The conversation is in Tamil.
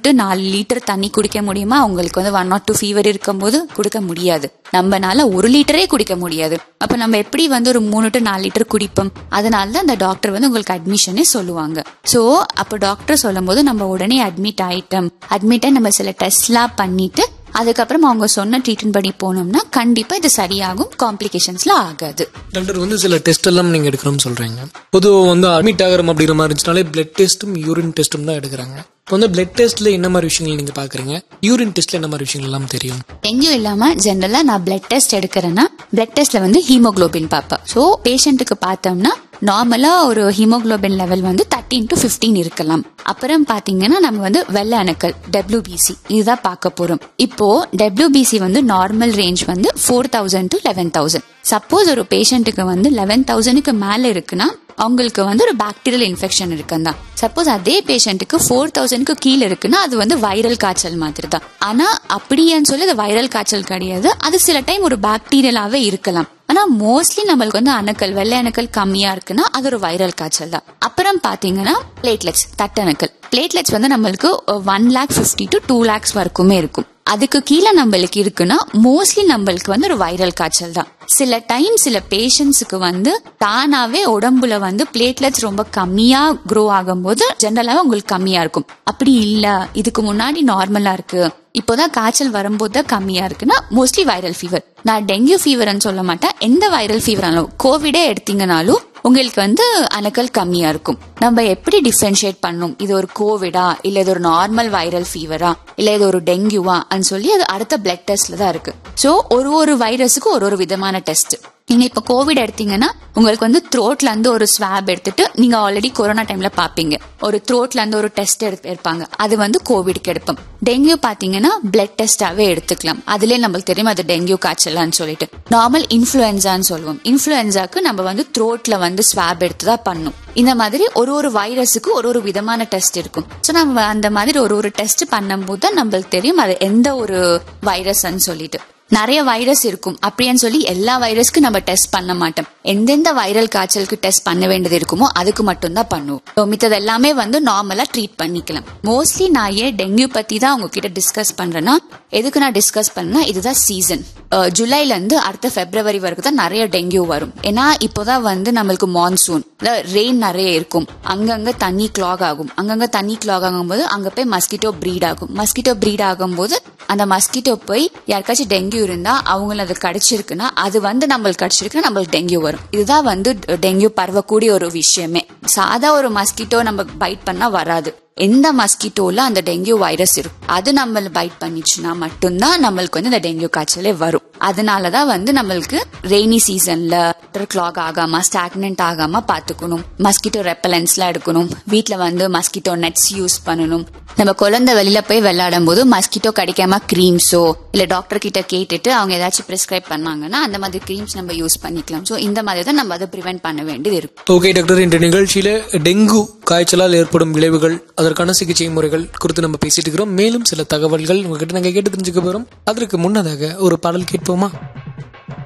டு நாலு லிட்டர் தண்ணி குடிக்க முடியுமா அவங்களுக்கு வந்து ஒன் நாட் டூ ஃபீவர் இருக்கும்போது கொடுக்க முடியாது நம்மனால ஒரு லிட்டரே குடிக்க முடியாது அப்ப நம்ம எப்படி வந்து ஒரு மூணு டு நாலு லிட்டர் குடிப்போம் அதனால தான் அந்த டாக்டர் வந்து உங்களுக்கு அட்மிஷனே சொல்லுவாங்க சோ அப்ப டாக்டர் சொல்லும் போது நம்ம உடனே அட்மிட் ஆயிட்டோம் அட்மிட் ஆகி நம்ம சில டெஸ்ட்லாம் பண்ணிட்டு அதுக்கப்புறம் அவங்க சொன்ன ட்ரீட்மெண்ட் படி போனோம்னா கண்டிப்பா இது சரியாகும் காம்ப்ளிகேஷன்ஸ்ல ஆகாது டாக்டர் வந்து சில டெஸ்ட் எல்லாம் நீங்க எடுக்கணும்னு சொல்றீங்க பொதுவாக வந்து அட்மிட் ஆகிறோம் அப்படிங்கிற மாதிரி இருந்துச்சுனாலே பிளட் டெஸ்ட்டும் யூரின் டெஸ்ட்டும் தான் எடுக்கிறாங்க இப்போ வந்து பிளட் டெஸ்ட்ல என்ன மாதிரி விஷயங்கள் நீங்க பாக்குறீங்க யூரின் டெஸ்ட்ல என்ன மாதிரி விஷயங்கள் எல்லாம் தெரியும் எங்கேயும் இல்லாம ஜென்ரலா நான் பிளட் டெஸ்ட் எடுக்கிறேன்னா பிளட் டெஸ்ட்ல வந்து ஹீமோகுளோபின் பார்ப்பேன் ஸோ பேஷண்ட்டுக்கு பார்த்தோம்னா நார்மலா ஒரு ஹீமோகுளோபின் லெவல் வந்து தேர்ட்டீன் டு ஃபிஃப்டீன் இருக்கலாம் அப்புறம் பாத்தீங்கன்னா நம்ம வந்து வெள்ளை அணுக்கள் டபிள்யூபிசி இதுதான் பார்க்க போறோம் இப்போ டபிள்யூபிசி வந்து நார்மல் ரேஞ்ச் வந்து four thousand to eleven thousand suppose ஒரு பேஷண்ட்டுக்கு வந்து லெவன் தௌசண்ட்க்கு மேல இருக்குன்னா அவங்களுக்கு வந்து ஒரு பாக்டீரியல் இன்ஃபெக்ஷன் இருக்குன்னு தான் சப்போஸ் அதே பேஷண்ட்டுக்கு ஃபோர் தௌசண்ட்க்கு கீழே இருக்குன்னா அது வந்து வைரல் காய்ச்சல் மாதிரி தான் ஆனா அப்படியேன்னு சொல்லி அது வைரல் காய்ச்சல் கிடையாது அது சில டைம் ஒரு பாக்டீரியலாவே இருக்கலாம் ஆனா மோஸ்ட்லி நம்மளுக்கு வந்து அணுக்கள் வெள்ளை அணுக்கள் கம்மியா இருக்குன்னா அது ஒரு வைரல் காய்ச்சல் தான் அப்புறம் பாத்தீங்கன்னா பிளேட்லெட்ஸ் தட்டணுக்கள் பிளேட்லெட்ஸ் வந்து நம்மளுக்கு one lakh fifty to two lakhs வரைக்குமே இருக்கும் அதுக்கு கீழே நம்மளுக்கு இருக்குன்னா மோஸ்ட்லி நம்மளுக்கு வந்து ஒரு வைரல் காய்ச்சல் தான் சில டைம் சில பேஷண்ட்ஸுக்கு வந்து தானாவே உடம்புல வந்து பிளேட்லெட்ஸ் ரொம்ப கம்மியா க்ரோ ஆகும்போது ஜென்ரலாவே உங்களுக்கு கம்மியா இருக்கும் அப்படி இல்ல இதுக்கு முன்னாடி நார்மலா இருக்கு இப்போதான் காய்ச்சல் வரும்போது தான் கம்மியா இருக்குன்னா மோஸ்ட்லி வைரல் ஃபீவர் நான் டெங்கு ஃபீவர்னு சொல்ல மாட்டேன் எந்த வைரல் ஃபீவராலும் கோவிடே எடுத்தீங்கனாலும் உங்களுக்கு வந்து அணுக்கள் கம்மியா இருக்கும் நம்ம எப்படி டிஃபரன்ஷியேட் பண்ணும் இது ஒரு கோவிடா இல்ல இது ஒரு நார்மல் வைரல் ஃபீவரா இல்ல இது ஒரு டெங்குவா சொல்லி அது அடுத்த பிளட் டெஸ்ட்ல தான் இருக்கு சோ ஒரு ஒரு வைரஸுக்கு ஒரு ஒரு விதமான டெஸ்ட் நீங்க இப்ப கோவிட் எடுத்தீங்கன்னா உங்களுக்கு வந்து த்ரோட்ல இருந்து ஒரு ஸ்வாப் எடுத்துட்டு நீங்க ஆல்ரெடி கொரோனா டைம்ல பாப்பீங்க ஒரு த்ரோட்ல இருந்து ஒரு டெஸ்ட் எடுப்பாங்க அது வந்து கோவிட்க்கு எடுப்போம் டெங்கு பாத்தீங்கன்னா பிளட் டெஸ்டாவே எடுத்துக்கலாம் அதுலயே நம்மளுக்கு தெரியும் அது டெங்கு காய்ச்சலான்னு சொல்லிட்டு நார்மல் இன்ஃபுளுன்சான்னு சொல்லுவோம் இன்ஃபுளுன்சாக்கு நம்ம வந்து த்ரோட்ல வந்து ஸ்வாப் எடுத்து தான் பண்ணும் இந்த மாதிரி ஒரு ஒரு வைரஸுக்கு ஒரு ஒரு விதமான டெஸ்ட் இருக்கும் ஸோ நம்ம அந்த மாதிரி ஒரு ஒரு டெஸ்ட் பண்ணும்போது தான் நம்மளுக்கு தெரியும் அது எந்த ஒரு வைரஸ்ன்னு சொல்லிட்டு நிறைய வைரஸ் இருக்கும் அப்படின்னு சொல்லி எல்லா வைரஸ்க்கு நம்ம டெஸ்ட் பண்ண மாட்டோம் எந்தெந்த வைரல் காய்ச்சலுக்கு டெஸ்ட் பண்ண வேண்டியது இருக்குமோ அதுக்கு மட்டும்தான் பண்ணுவோம் மித்தது எல்லாமே வந்து நார்மலா ட்ரீட் பண்ணிக்கலாம் மோஸ்ட்லி நான் ஏன் டெங்கு பத்தி தான் உங்ககிட்ட டிஸ்கஸ் பண்றேன்னா எதுக்கு நான் டிஸ்கஸ் பண்ணா இதுதான் சீசன் ஜூலைல இருந்து அடுத்த பிப்ரவரி வரைக்கும் தான் நிறைய டெங்கு வரும் ஏன்னா இப்போதான் வந்து நம்மளுக்கு மான்சூன் ரெயின் நிறைய இருக்கும் அங்கங்க தண்ணி கிளாக் ஆகும் அங்கங்க தண்ணி கிளாக் ஆகும்போது அங்க போய் மஸ்கிட்டோ ப்ரீட் ஆகும் மஸ்கிட்டோ ப்ரீட் ஆகும்போது அந்த மஸ்கிட்டோ போய் யாருக்காச்சும் டெங்கு இருந்தா அவங்கள அது கடிச்சிருக்குன்னா அது வந்து நம்மளுக்கு கடிச்சிருக்குன்னா நம்மளுக்கு டெங்கு வரும் இதுதான் வந்து டெங்கு பரவக்கூடிய ஒரு விஷயமே சாதா ஒரு மஸ்கிட்டோ நம்ம பைட் பண்ணா வராது எந்த மஸ்கிட்டோல அந்த டெங்கு வைரஸ் இருக்கும் அது நம்மள பைட் பண்ணிச்சுன்னா மட்டும்தான் நம்மளுக்கு வந்து இந்த டெங்கு காய்ச்சலே வரும் அதனாலதான் வந்து நம்மளுக்கு ரெய்னி சீசன்ல கிளாக் ஆகாம ஸ்டாக்னன்ட் ஆகாம பாத்துக்கணும் மஸ்கிட்டோ ரெப்பலன்ஸ்லாம் எடுக்கணும் வீட்ல வந்து மஸ்கிட்டோ நெட்ஸ் யூஸ் பண்ணணும் நம்ம குழந்தை வெளியில போய் விளையாடும் போது மஸ்கிட்டோ கிடைக்காம கிரீம்ஸோ இல்ல டாக்டர் கிட்ட கேட்டுட்டு அவங்க ஏதாச்சும் பிரிஸ்கிரைப் பண்ணாங்கன்னா அந்த மாதிரி கிரீம்ஸ் நம்ம யூஸ் பண்ணிக்கலாம் சோ இந்த மாதிரி தான் நம்ம அதை ப்ரிவென்ட் பண்ண வேண்டியது இருக்கும் ஓகே டாக்டர் இந்த நிகழ்ச்சியில டெங்கு காய்ச்சலால் ஏற்படும் விளைவுகள் அதற்கான சிகிச்சை முறைகள் குறித்து நம்ம பேசிட்டு இருக்கிறோம் மேலும் சில தகவல்கள் உங்ககிட்ட நாங்க கேட்டு தெரிஞ்சுக்க போறோம் அதற்கு முன்னதாக ஒரு பாடல் கேட்போமா